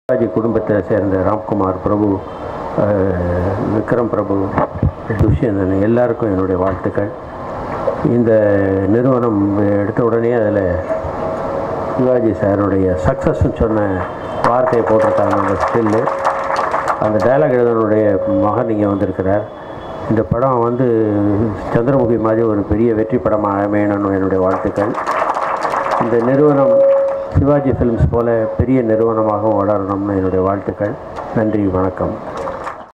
சிவாஜி குடும்பத்தை சேர்ந்த ராம்குமார் பிரபு அஹ், விக்ரம் பிரபு துஷ்யந்தன் எல்லாருக்கும் என்னுடைய வாழ்த்துக்கள் இந்த நிறுவனம் எடுத்த உடனே அதில் சிவாஜி சாருடைய சக்ஸஸ்ன்னு சொன்ன வார்த்தையை போட்டிருக்காங்க அந்த ஸ்டில்லு அந்த டயலாக் எழுதனுடைய மகன் இங்கே வந்திருக்கிறார் இந்த படம் வந்து சந்திரமுகி மாதிரி ஒரு பெரிய வெற்றி படமாக அமையணும்னு என்னுடைய வாழ்த்துக்கள் இந்த நிறுவனம் சிவாஜி ஃபிலிம்ஸ் போல பெரிய நிறுவனமாகவும் வளரணும்னு என்னுடைய வாழ்த்துக்கள் நன்றி வணக்கம்